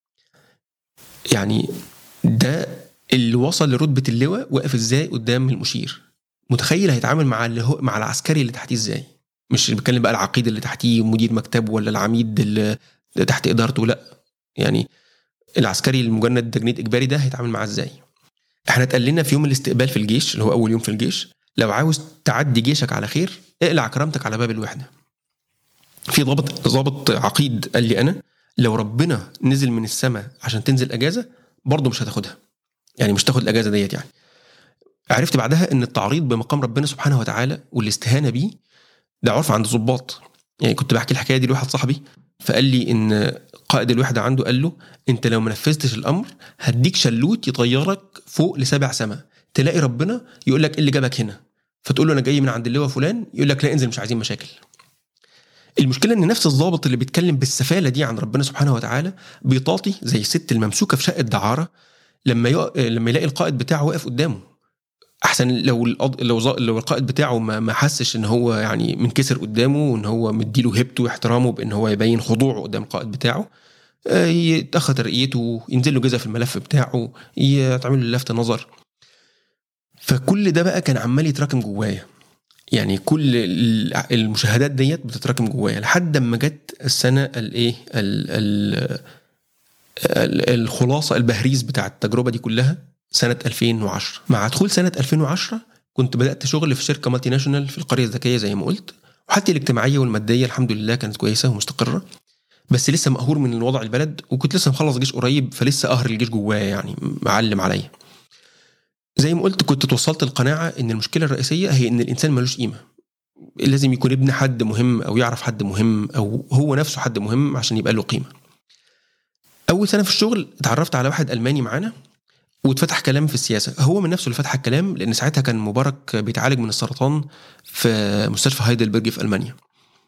يعني ده اللي وصل لرتبة اللواء واقف ازاي قدام المشير متخيل هيتعامل مع اللي هو مع العسكري اللي تحتيه ازاي مش بيتكلم بقى العقيد اللي تحتيه مدير مكتبه ولا العميد اللي تحت ادارته لا يعني العسكري المجند تجنيد اجباري ده هيتعامل معاه ازاي احنا اتقال لنا في يوم الاستقبال في الجيش اللي هو اول يوم في الجيش لو عاوز تعدي جيشك على خير اقلع كرامتك على باب الوحده في ضابط ضابط عقيد قال لي انا لو ربنا نزل من السماء عشان تنزل اجازه برضه مش هتاخدها يعني مش تاخد الاجازه ديت يعني عرفت بعدها ان التعريض بمقام ربنا سبحانه وتعالى والاستهانه بيه ده عرف عند الضباط يعني كنت بحكي الحكايه دي لواحد صاحبي فقال لي ان قائد الوحده عنده قال له انت لو ما نفذتش الامر هديك شلوت يطيرك فوق لسبع سما تلاقي ربنا يقول لك ايه اللي جابك هنا فتقول له انا جاي من عند اللواء فلان يقول لك لا انزل مش عايزين مشاكل المشكله ان نفس الضابط اللي بيتكلم بالسفاله دي عن ربنا سبحانه وتعالى بيطاطي زي الست الممسوكه في شقه دعاره لما يق... لما يلاقي القائد بتاعه واقف قدامه احسن لو الأض... لو ز... لو القائد بتاعه ما... ما حسش ان هو يعني منكسر قدامه وان هو مديله هيبته واحترامه بان هو يبين خضوعه قدام القائد بتاعه يتاخر ترقيته ينزل له جزء في الملف بتاعه يتعمل له لفت نظر فكل ده بقى كان عمال يتراكم جوايا يعني كل المشاهدات ديت بتتراكم جوايا لحد ما جت السنه الايه الخلاصه البهريز بتاع التجربه دي كلها سنه 2010 مع دخول سنه 2010 كنت بدات شغل في شركه مالتي ناشونال في القريه الذكيه زي ما قلت وحالتي الاجتماعيه والماديه الحمد لله كانت كويسه ومستقره بس لسه مقهور من الوضع البلد وكنت لسه مخلص جيش قريب فلسه قهر الجيش جوايا يعني معلم عليا زي ما قلت كنت توصلت القناعه ان المشكله الرئيسيه هي ان الانسان ملوش قيمه لازم يكون ابن حد مهم او يعرف حد مهم او هو نفسه حد مهم عشان يبقى له قيمه اول سنه في الشغل اتعرفت على واحد الماني معانا واتفتح كلام في السياسه هو من نفسه اللي فتح الكلام لان ساعتها كان مبارك بيتعالج من السرطان في مستشفى هايدلبرج في المانيا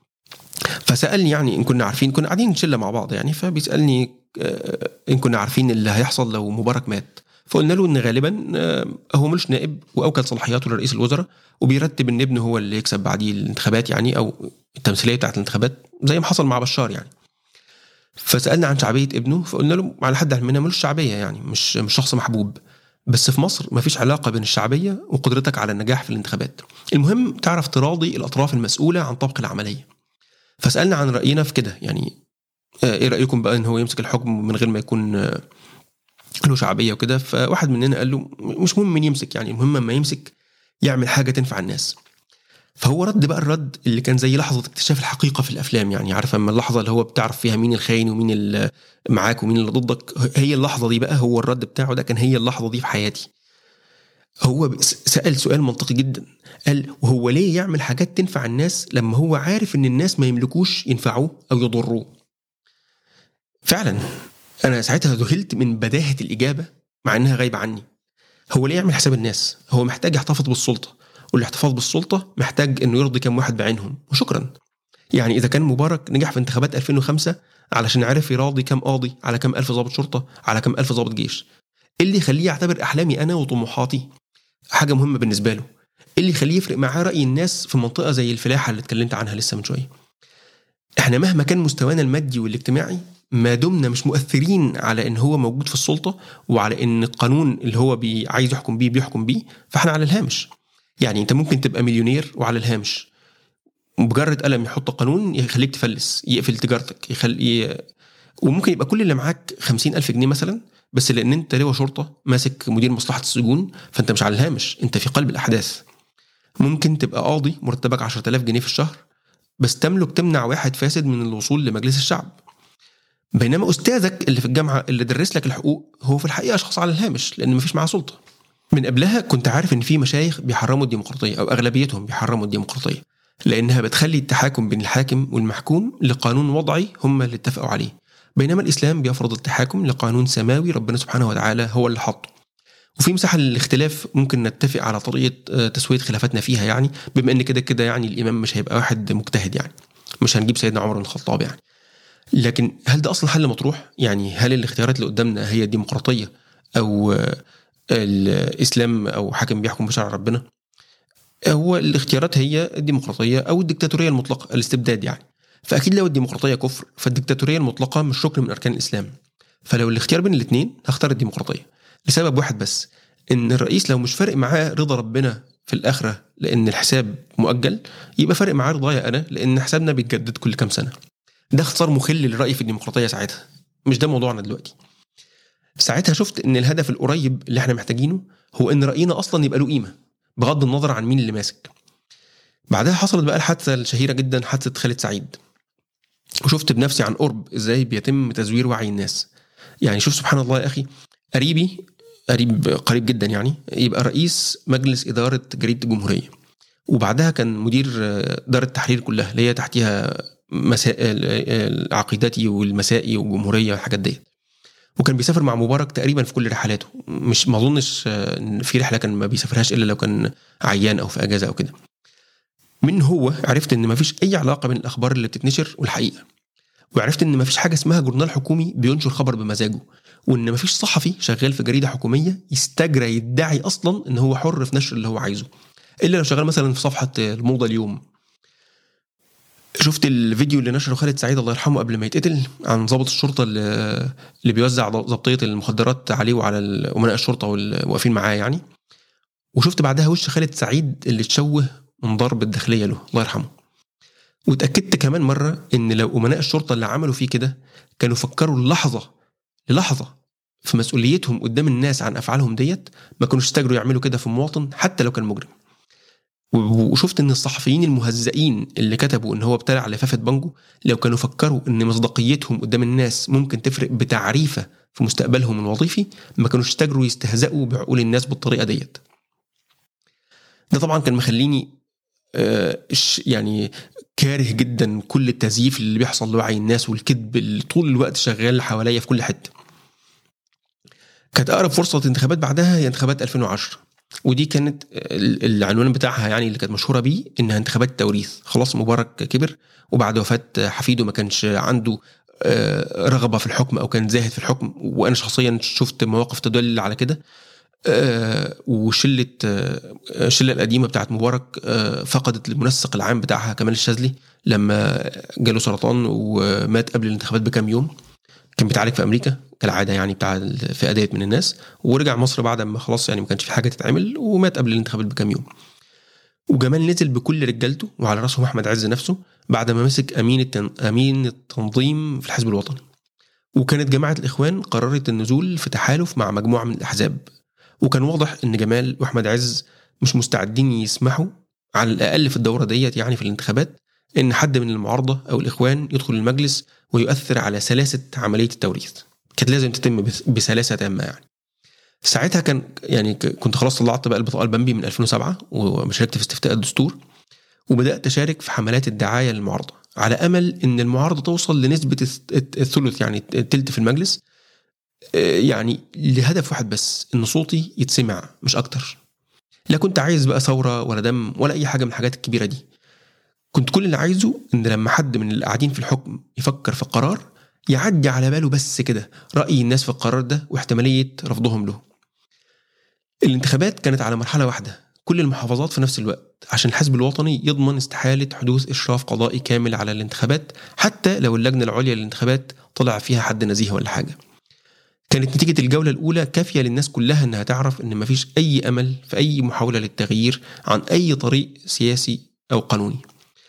فسالني يعني ان كنا عارفين كنا قاعدين شله مع بعض يعني فبيسالني ان كنا عارفين اللي هيحصل لو مبارك مات فقلنا له ان غالبا هو ملوش نائب واوكل صلاحياته لرئيس الوزراء وبيرتب ان ابنه هو اللي يكسب بعديه الانتخابات يعني او التمثيليه بتاعت الانتخابات زي ما حصل مع بشار يعني فسالنا عن شعبيه ابنه فقلنا له على حد علمنا ملوش شعبيه يعني مش مش شخص محبوب بس في مصر مفيش علاقة بين الشعبية وقدرتك على النجاح في الانتخابات المهم تعرف تراضي الأطراف المسؤولة عن طبق العملية فسألنا عن رأينا في كده يعني ايه رأيكم بقى ان هو يمسك الحكم من غير ما يكون له شعبية وكده فواحد مننا قال له مش مهم مين يمسك يعني المهم ما يمسك يعمل حاجة تنفع الناس فهو رد بقى الرد اللي كان زي لحظه اكتشاف الحقيقه في الافلام يعني عارف اما اللحظه اللي هو بتعرف فيها مين الخاين ومين اللي معاك ومين اللي ضدك هي اللحظه دي بقى هو الرد بتاعه ده كان هي اللحظه دي في حياتي هو سأل سؤال منطقي جدا قال وهو ليه يعمل حاجات تنفع الناس لما هو عارف ان الناس ما يملكوش ينفعوه او يضروه فعلا انا ساعتها ذهلت من بداهه الاجابه مع انها غايبه عني هو ليه يعمل حساب الناس هو محتاج يحتفظ بالسلطه والاحتفاظ بالسلطه محتاج انه يرضي كم واحد بعينهم وشكرا يعني اذا كان مبارك نجح في انتخابات 2005 علشان عرف يراضي كم قاضي على كم الف ضابط شرطه على كم الف ضابط جيش اللي يخليه يعتبر احلامي انا وطموحاتي حاجه مهمه بالنسبه له اللي يخليه يفرق معاه راي الناس في منطقه زي الفلاحه اللي اتكلمت عنها لسه من شويه احنا مهما كان مستوانا المادي والاجتماعي ما دمنا مش مؤثرين على ان هو موجود في السلطه وعلى ان القانون اللي هو بي عايز يحكم بيه بيحكم بيه فاحنا على الهامش يعني انت ممكن تبقى مليونير وعلى الهامش مجرد قلم يحط قانون يخليك تفلس يقفل تجارتك يخلي وممكن يبقى كل اللي معاك خمسين ألف جنيه مثلا بس لأن أنت لواء شرطة ماسك مدير مصلحة السجون فأنت مش على الهامش أنت في قلب الأحداث ممكن تبقى قاضي مرتبك 10000 جنيه في الشهر بس تملك تمنع واحد فاسد من الوصول لمجلس الشعب بينما استاذك اللي في الجامعه اللي درس لك الحقوق هو في الحقيقه شخص على الهامش لان مفيش معاه سلطه من قبلها كنت عارف ان في مشايخ بيحرموا الديمقراطيه او اغلبيتهم بيحرموا الديمقراطيه لانها بتخلي التحاكم بين الحاكم والمحكوم لقانون وضعي هم اللي اتفقوا عليه بينما الاسلام بيفرض التحاكم لقانون سماوي ربنا سبحانه وتعالى هو اللي حطه وفي مساحه للاختلاف ممكن نتفق على طريقه آه، تسويه خلافاتنا فيها يعني بما ان كده كده يعني الامام مش هيبقى واحد مجتهد يعني مش هنجيب سيدنا عمر بن الخطاب يعني لكن هل ده اصلا حل مطروح يعني هل الاختيارات اللي قدامنا هي الديمقراطيه او آه، الاسلام او حاكم بيحكم بشرع ربنا هو الاختيارات هي الديمقراطيه او الدكتاتوريه المطلقه الاستبداد يعني فاكيد لو الديمقراطيه كفر فالدكتاتوريه المطلقه مش ركن من اركان الاسلام فلو الاختيار بين الاثنين هختار الديمقراطيه لسبب واحد بس ان الرئيس لو مش فارق معاه رضا ربنا في الاخره لان الحساب مؤجل يبقى فارق معاه رضايا انا لان حسابنا بيتجدد كل كام سنه ده اختصار مخل للراي في الديمقراطيه ساعتها مش ده موضوعنا دلوقتي ساعتها شفت ان الهدف القريب اللي احنا محتاجينه هو ان راينا اصلا يبقى له قيمه بغض النظر عن مين اللي ماسك بعدها حصلت بقى الحادثه الشهيره جدا حادثه خالد سعيد وشفت بنفسي عن قرب ازاي بيتم تزوير وعي الناس يعني شوف سبحان الله يا اخي قريبي قريب قريب جدا يعني يبقى رئيس مجلس اداره جريده الجمهوريه وبعدها كان مدير دار التحرير كلها اللي هي تحتيها مسائل العقيدتي والمسائي والجمهوريه والحاجات ديت وكان بيسافر مع مبارك تقريبا في كل رحلاته مش ما اظنش ان في رحله كان ما بيسافرهاش الا لو كان عيان او في اجازه او كده من هو عرفت ان ما فيش اي علاقه بين الاخبار اللي بتتنشر والحقيقه وعرفت ان ما فيش حاجه اسمها جورنال حكومي بينشر خبر بمزاجه وان ما فيش صحفي شغال في جريده حكوميه يستجرى يدعي اصلا ان هو حر في نشر اللي هو عايزه الا لو شغال مثلا في صفحه الموضه اليوم شفت الفيديو اللي نشره خالد سعيد الله يرحمه قبل ما يتقتل عن ضابط الشرطه اللي, اللي بيوزع ضبطيه المخدرات عليه وعلى امناء الشرطه واللي واقفين معاه يعني وشفت بعدها وش خالد سعيد اللي اتشوه من ضرب الداخليه له الله يرحمه واتاكدت كمان مره ان لو امناء الشرطه اللي عملوا فيه كده كانوا فكروا للحظه للحظه في مسؤوليتهم قدام الناس عن افعالهم ديت ما كانوش استجروا يعملوا كده في مواطن حتى لو كان مجرم وشفت ان الصحفيين المهزئين اللي كتبوا ان هو ابتلع لفافه بانجو لو كانوا فكروا ان مصداقيتهم قدام الناس ممكن تفرق بتعريفه في مستقبلهم الوظيفي ما كانوش استجروا يستهزئوا بعقول الناس بالطريقه ديت ده طبعا كان مخليني آه يعني كاره جدا كل التزييف اللي بيحصل لوعي الناس والكذب اللي طول الوقت شغال حواليا في كل حته كانت اقرب فرصه انتخابات بعدها هي انتخابات 2010 ودي كانت العنوان بتاعها يعني اللي كانت مشهوره بيه انها انتخابات التوريث خلاص مبارك كبر وبعد وفاه حفيده ما كانش عنده آه، رغبه في الحكم او كان زاهد في الحكم وانا شخصيا شفت مواقف تدل على كده آه، وشله آه، الشله القديمه بتاعت مبارك فقدت المنسق العام بتاعها كمال الشاذلي لما جاله سرطان ومات قبل الانتخابات بكام يوم كان بيتعالج في امريكا كالعاده يعني بتاع الفئه ديت من الناس ورجع مصر بعد ما خلاص يعني ما كانش في حاجه تتعمل ومات قبل الانتخابات بكام يوم وجمال نزل بكل رجالته وعلى راسهم احمد عز نفسه بعد ما مسك امين التن... امين التنظيم في الحزب الوطني وكانت جماعه الاخوان قررت النزول في تحالف مع مجموعه من الاحزاب وكان واضح ان جمال واحمد عز مش مستعدين يسمحوا على الاقل في الدوره ديت يعني في الانتخابات ان حد من المعارضه او الاخوان يدخل المجلس ويؤثر على سلاسه عمليه التوريث كانت لازم تتم بسلاسه تامه يعني ساعتها كان يعني كنت خلاص طلعت بقى البطاقه البامبي من 2007 وشاركت في استفتاء الدستور وبدات اشارك في حملات الدعايه للمعارضه على امل ان المعارضه توصل لنسبه الثلث يعني التلت في المجلس آه، يعني لهدف واحد بس ان صوتي يتسمع مش اكتر لا كنت عايز بقى ثوره ولا دم ولا اي حاجه من الحاجات الكبيره دي كنت كل اللي عايزه ان لما حد من اللي قاعدين في الحكم يفكر في قرار يعدي على باله بس كده رأي الناس في القرار ده واحتمالية رفضهم له الانتخابات كانت على مرحلة واحدة كل المحافظات في نفس الوقت عشان الحزب الوطني يضمن استحالة حدوث إشراف قضائي كامل على الانتخابات حتى لو اللجنة العليا للانتخابات طلع فيها حد نزيه ولا حاجة كانت نتيجة الجولة الأولى كافية للناس كلها إنها تعرف إن مفيش أي أمل في أي محاولة للتغيير عن أي طريق سياسي أو قانوني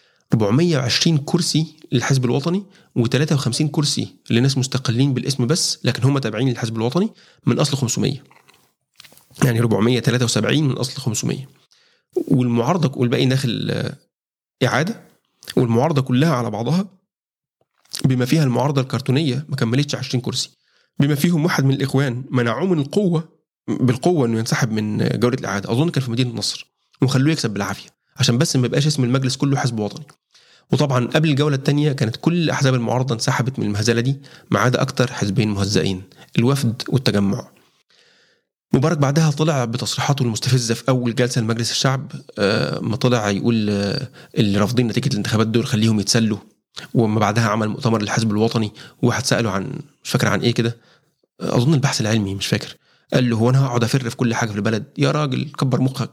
420 كرسي للحزب الوطني و53 كرسي لناس مستقلين بالاسم بس لكن هم تابعين للحزب الوطني من اصل 500 يعني 473 من اصل 500 والمعارضه والباقي داخل آه، اعاده والمعارضه كلها على بعضها بما فيها المعارضه الكرتونيه ما كملتش 20 كرسي بما فيهم واحد من الاخوان منعوه من القوه بالقوه انه ينسحب من جوله الاعاده اظن كان في مدينه نصر وخلوه يكسب بالعافيه عشان بس ما يبقاش اسم المجلس كله حزب وطني وطبعا قبل الجوله الثانيه كانت كل احزاب المعارضه انسحبت من المهزله دي ما عدا اكتر حزبين مهزئين الوفد والتجمع مبارك بعدها طلع بتصريحاته المستفزه في اول جلسه لمجلس الشعب آه، ما طلع يقول آه، اللي رافضين نتيجه الانتخابات دول خليهم يتسلوا وما بعدها عمل مؤتمر للحزب الوطني وواحد ساله عن مش فاكر عن ايه كده اظن البحث العلمي مش فاكر قال له هو انا هقعد افر في كل حاجه في البلد يا راجل كبر مخك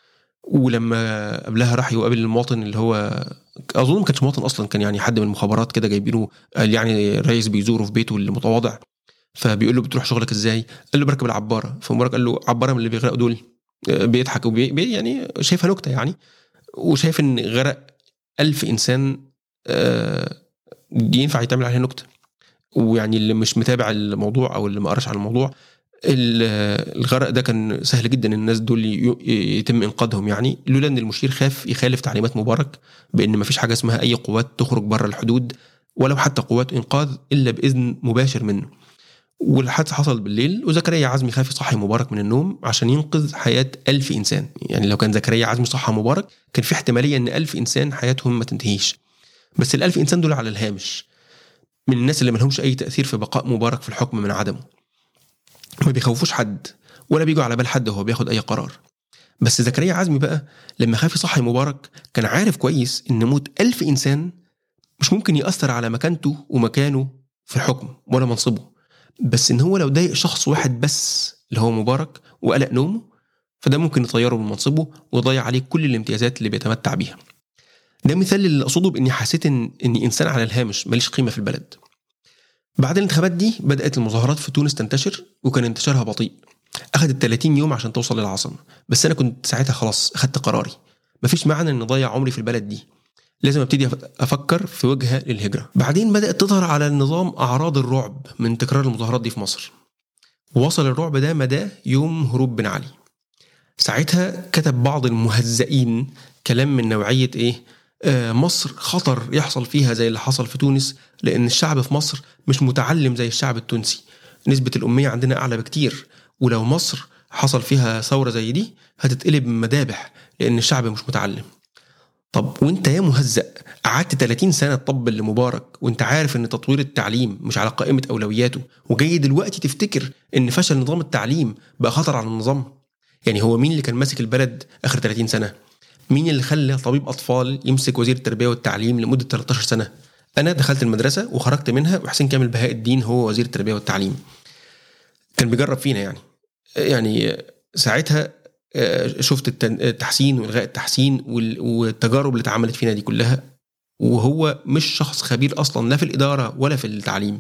ولما قبلها راح يقابل المواطن اللي هو اظن ما كانش مواطن اصلا كان يعني حد من المخابرات كده جايبينه قال يعني الرئيس بيزوره في بيته المتواضع فبيقول له بتروح شغلك ازاي؟ قال له بركب العباره فمبارك قال له عباره من اللي بيغرقوا دول بيضحك وبي يعني شايفها نكته يعني وشايف ان غرق ألف انسان آه، ينفع يتعمل عليها نكته ويعني اللي مش متابع الموضوع او اللي ما قراش على الموضوع الغرق ده كان سهل جدا الناس دول يتم انقاذهم يعني لولا ان المشير خاف يخالف تعليمات مبارك بان ما فيش حاجه اسمها اي قوات تخرج بره الحدود ولو حتى قوات انقاذ الا باذن مباشر منه والحادثه حصلت بالليل وزكريا عزمي خاف يصحي مبارك من النوم عشان ينقذ حياه ألف انسان يعني لو كان زكريا عزمي صحى مبارك كان في احتماليه ان ألف انسان حياتهم ما تنتهيش بس الألف انسان دول على الهامش من الناس اللي ما لهمش اي تاثير في بقاء مبارك في الحكم من عدمه ما بيخوفوش حد ولا بيجوا على بال حد وهو بياخد اي قرار بس زكريا عزمي بقى لما خاف يصحي مبارك كان عارف كويس ان موت ألف إنسان مش ممكن يأثر على مكانته ومكانه في الحكم ولا منصبه بس ان هو لو ضايق شخص واحد بس اللي هو مبارك وقلق نومه فده ممكن يطيره من منصبه ويضيع عليه كل الامتيازات اللي بيتمتع بيها ده مثال اللي اقصده باني حسيت ان اني انسان على الهامش ماليش قيمه في البلد بعد الانتخابات دي بدات المظاهرات في تونس تنتشر وكان انتشارها بطيء اخذت 30 يوم عشان توصل للعاصمه بس انا كنت ساعتها خلاص اخدت قراري مفيش معنى ان اضيع عمري في البلد دي لازم ابتدي افكر في وجهه للهجره بعدين بدات تظهر على النظام اعراض الرعب من تكرار المظاهرات دي في مصر ووصل الرعب ده مداه يوم هروب بن علي ساعتها كتب بعض المهزئين كلام من نوعيه ايه آه، مصر خطر يحصل فيها زي اللي حصل في تونس لان الشعب في مصر مش متعلم زي الشعب التونسي نسبه الاميه عندنا اعلى بكتير ولو مصر حصل فيها ثوره زي دي هتتقلب مذابح لان الشعب مش متعلم طب وانت يا مهزأ قعدت 30 سنه تطبل لمبارك وانت عارف ان تطوير التعليم مش على قائمه اولوياته وجاي دلوقتي تفتكر ان فشل نظام التعليم بقى خطر على النظام يعني هو مين اللي كان ماسك البلد اخر 30 سنه مين اللي خلى طبيب اطفال يمسك وزير التربيه والتعليم لمده 13 سنه انا دخلت المدرسه وخرجت منها وحسين كامل بهاء الدين هو وزير التربيه والتعليم كان بيجرب فينا يعني يعني ساعتها آه، شفت التحسين والغاء التحسين والتجارب اللي اتعملت فينا دي كلها وهو مش شخص خبير اصلا لا في الاداره ولا في التعليم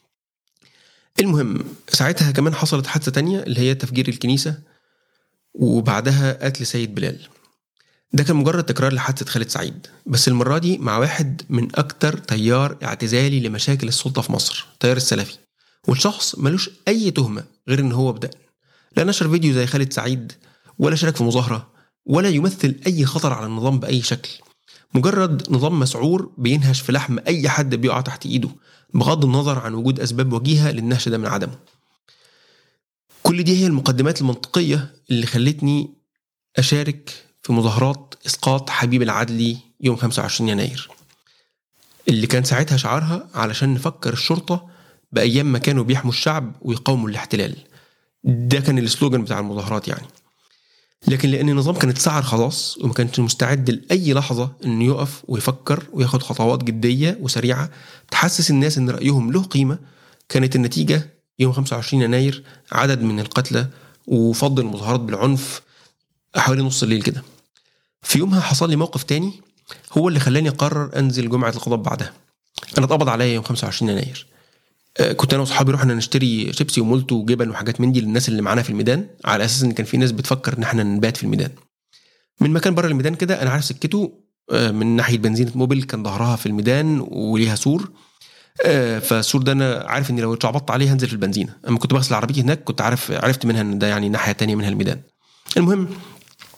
المهم ساعتها كمان حصلت حادثه تانية اللي هي تفجير الكنيسه وبعدها قتل سيد بلال ده كان مجرد تكرار لحادثة خالد سعيد بس المرة دي مع واحد من أكتر تيار اعتزالي لمشاكل السلطة في مصر تيار السلفي والشخص ملوش أي تهمة غير إن هو بدأ لا نشر فيديو زي خالد سعيد ولا شارك في مظاهرة ولا يمثل أي خطر على النظام بأي شكل مجرد نظام مسعور بينهش في لحم أي حد بيقع تحت إيده بغض النظر عن وجود أسباب وجيهة للنهش ده من عدمه كل دي هي المقدمات المنطقية اللي خلتني أشارك في مظاهرات إسقاط حبيب العدلي يوم 25 يناير اللي كان ساعتها شعارها علشان نفكر الشرطة بأيام ما كانوا بيحموا الشعب ويقاوموا الاحتلال ده كان السلوجان بتاع المظاهرات يعني لكن لأن النظام كان اتسعر خلاص وما كانش مستعد لأي لحظة إنه يقف ويفكر وياخد خطوات جدية وسريعة تحسس الناس إن رأيهم له قيمة كانت النتيجة يوم 25 يناير عدد من القتلى وفض المظاهرات بالعنف حوالي نص الليل كده في يومها حصل لي موقف تاني هو اللي خلاني اقرر انزل جمعه القضاء بعدها انا اتقبض عليا يوم 25 يناير آه، كنت انا واصحابي رحنا نشتري شيبسي ومولتو وجبن وحاجات من دي للناس اللي معانا في الميدان على اساس ان كان في ناس بتفكر ان احنا نبات في الميدان من مكان بره الميدان كده انا عارف سكته آه، من ناحيه بنزينه موبيل كان ظهرها في الميدان وليها سور آه، فالسور ده انا عارف اني لو اتشعبطت عليه هنزل في البنزينه اما كنت بغسل عربيتي هناك كنت عارف عرفت منها ان ده يعني ناحيه تانية منها الميدان المهم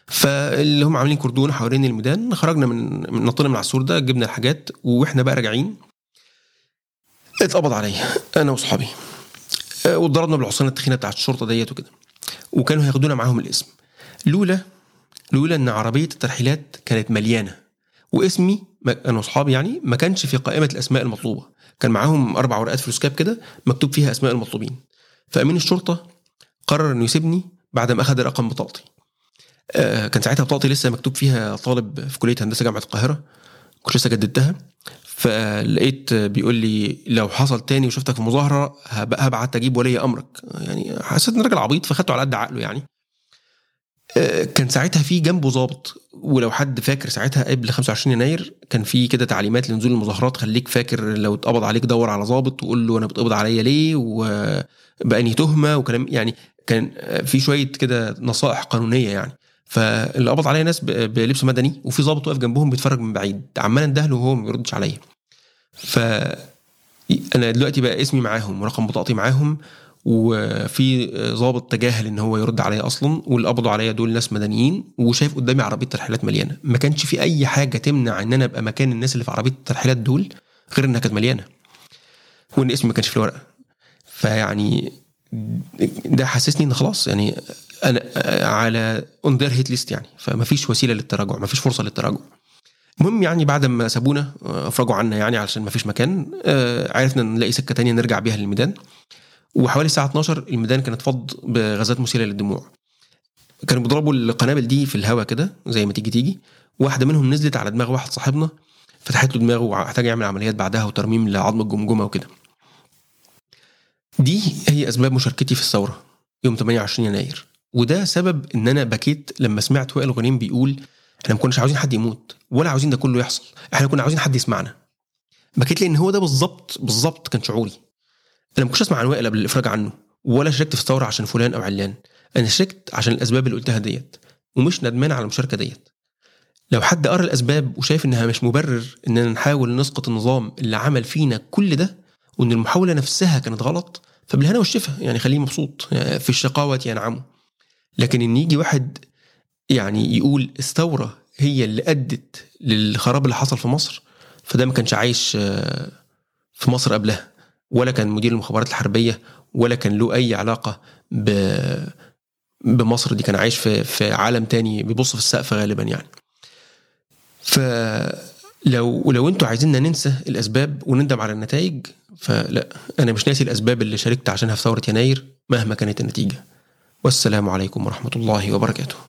فاللي هم عاملين كردون حوالين الميدان خرجنا من من نطينا من على السور ده جبنا الحاجات واحنا بقى راجعين اتقبض عليا انا واصحابي آه، واتضربنا بالعصيان التخينه بتاعت الشرطه ديت وكده وكانوا هياخدونا معاهم الاسم لولا لولا ان عربيه الترحيلات كانت مليانه واسمي ما- انا واصحابي يعني ما كانش في قائمه الاسماء المطلوبه كان معاهم اربع ورقات فلوس كاب كده مكتوب فيها اسماء المطلوبين فامين الشرطه قرر انه يسيبني بعد ما اخذ رقم بطاقتي آه، كان ساعتها بطاقتي لسه مكتوب فيها طالب في كليه هندسه جامعه القاهره كنت لسه جددتها فلقيت بيقول لي لو حصل تاني وشفتك في مظاهره هب- هبعت اجيب ولي امرك يعني حسيت ان راجل عبيط فخدته على قد عقله يعني آه، كان ساعتها في جنبه ضابط ولو حد فاكر ساعتها قبل 25 يناير كان في كده تعليمات لنزول المظاهرات خليك فاكر لو اتقبض عليك دور على ضابط وقول له انا بتقبض عليا ليه وبأني تهمه وكلام يعني كان آه، في شويه كده نصائح قانونيه يعني فاللي قبض عليا ناس ب- بلبس مدني وفي ضابط واقف جنبهم بيتفرج من بعيد عمال اندهله وهو ما بيردش عليا ف انا دلوقتي بقى اسمي معاهم ورقم بطاقتي معاهم وفي ضابط تجاهل ان هو يرد عليا اصلا واللي قبضوا عليا دول ناس مدنيين وشايف قدامي عربيه ترحيلات مليانه ما كانش في اي حاجه تمنع ان انا ابقى مكان الناس اللي في عربيه الترحيلات دول غير انها كانت مليانه وان اسمي ما كانش في الورقه فيعني ده حسسني ان خلاص يعني انا على اون ذير هيت ليست يعني فما فيش وسيله للتراجع ما فيش فرصه للتراجع المهم يعني بعد ما سابونا آه، افرجوا عنا يعني علشان ما فيش مكان آه، عرفنا نلاقي سكه تانية نرجع بيها للميدان وحوالي الساعه 12 الميدان كان اتفض بغازات مسيله للدموع كانوا بيضربوا القنابل دي في الهواء كده زي ما تيجي تيجي واحده منهم نزلت على دماغ واحد صاحبنا فتحت له دماغه واحتاج يعمل عمليات بعدها وترميم لعظم الجمجمه وكده دي هي اسباب مشاركتي في الثوره يوم 28 يناير وده سبب ان انا بكيت لما سمعت وائل غنيم بيقول احنا ما كناش عاوزين حد يموت ولا عاوزين ده كله يحصل احنا كنا عاوزين حد يسمعنا بكيت لان هو ده بالظبط بالظبط كان شعوري انا ما كنتش اسمع عن وائل قبل الافراج عنه ولا شاركت في الثوره عشان فلان او علان انا شاركت عشان الاسباب اللي قلتها ديت ومش ندمان على المشاركه ديت لو حد قرا الاسباب وشايف انها مش مبرر اننا نحاول نسقط النظام اللي عمل فينا كل ده وان المحاوله نفسها كانت غلط فبالهنا والشفا يعني خليه مبسوط يعني في الشقاوه ينعمه لكن ان يجي واحد يعني يقول الثوره هي اللي ادت للخراب اللي حصل في مصر فده ما كانش عايش آه، في مصر قبلها ولا كان مدير المخابرات الحربيه ولا كان له اي علاقه ب بمصر دي كان عايش في في عالم تاني بيبص في السقف غالبا يعني فلو لو انتوا عايزيننا ننسى الاسباب ونندم على النتائج فلا انا مش ناسي الاسباب اللي شاركت عشانها في ثوره يناير مهما كانت النتيجه والسلام عليكم ورحمه الله وبركاته